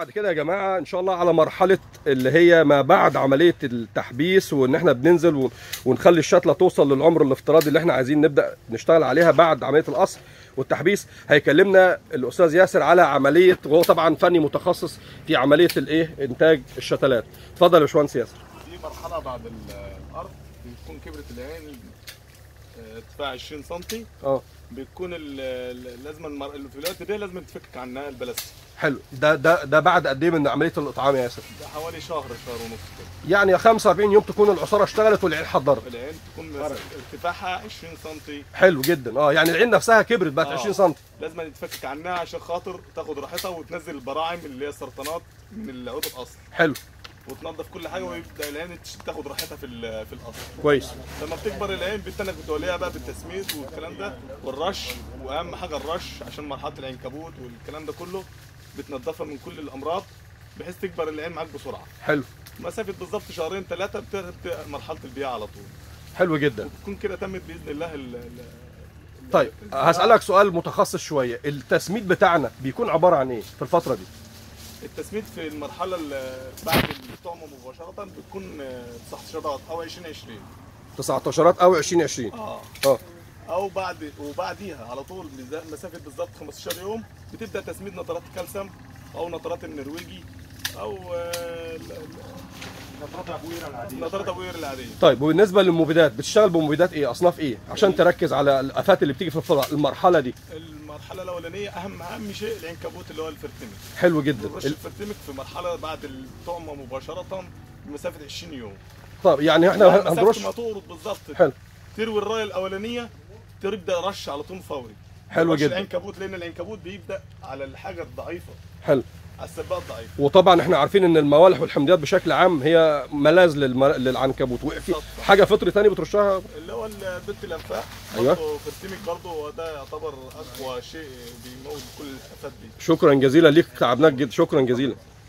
بعد كده يا جماعه ان شاء الله على مرحله اللي هي ما بعد عمليه التحبيس وان احنا بننزل ون- ونخلي الشتله توصل للعمر الافتراضي اللي احنا عايزين نبدا نشتغل عليها بعد عمليه القص والتحبيس هيكلمنا الاستاذ ياسر على عمليه وهو طبعا فني متخصص في عمليه الايه انتاج الشتلات اتفضل يا باشمهندس ياسر دي مرحله بعد الارض بتكون كبرت العين آه، ارتفاع 20 سم اه بتكون ال- ال- لازم المر... في الوقت ده لازم تفك عنها البلاستيك حلو ده ده ده بعد قد ايه من عمليه الاطعام يا ياسر ده حوالي شهر شهر ونص كده يعني 45 يوم تكون العصاره اشتغلت والعين حضرت العين تكون بس ارتفاعها 20 سم حلو جدا اه يعني العين نفسها كبرت بقت آه. 20 سم لازم تتفك عنها عشان خاطر تاخد راحتها وتنزل البراعم اللي هي السرطانات من العود الاصل حلو وتنظف كل حاجه ويبدا العين تش- تاخد راحتها في ال- في الاصل كويس لما بتكبر العين بتنك بتوليها بقى بالتسميد والكلام ده والرش واهم حاجه الرش عشان مرحله العنكبوت والكلام ده كله بتنضفها من كل الامراض بحيث تكبر العين معاك بسرعه حلو مسافه بالظبط شهرين ثلاثه بتبدا مرحله البيع على طول حلو جدا تكون كده تمت باذن الله ال ال- طيب هسألك سؤال متخصص شوية التسميد بتاعنا بيكون عبارة عن ايه في الفترة دي التسميد في المرحله ال- بعد الطعمه مباشره بتكون 19 او 2020 19 او 2020 اه اه او بعد وبعديها على طول بز- مسافه بالظبط 15 يوم بتبدا تسميد نترات الكالسيوم او نترات النرويجي او آه، ال- ال- نترات ابو قير العاديه طيب وبالنسبة للمبيدات بتشتغل بمبيدات ايه اصناف ايه عشان تركز على الافات اللي بتيجي في الفرع- المرحلة دي المرحله الاولانيه اهم اهم شيء العنكبوت اللي هو الفرتمك حلو جدا الرش ال- الفرتمك في مرحله بعد الطعمه مباشره بمسافه 20 يوم طب يعني يعني احنا مسافه هنرش ما تورد بالظبط حلو تروي الرايه الاولانيه تبدا رش على طول فوري حلو رش جدا العنكبوت لان العنكبوت بيبدا على الحاجه الضعيفه حلو على السباق الضعيف وطبعا احنا عارفين ان الموالح والحمضيات بشكل عام هي ملاذ للم... للعنكبوت وفي حاجة فطري تاني بترشها اللي هو البت الانفاق أيوة. برضه فرتمك برضه هو ده يعتبر اقوى شيء بيموت كل الافات دي شكرا جزيلا ليك تعبناك جدا شكرا جزيلا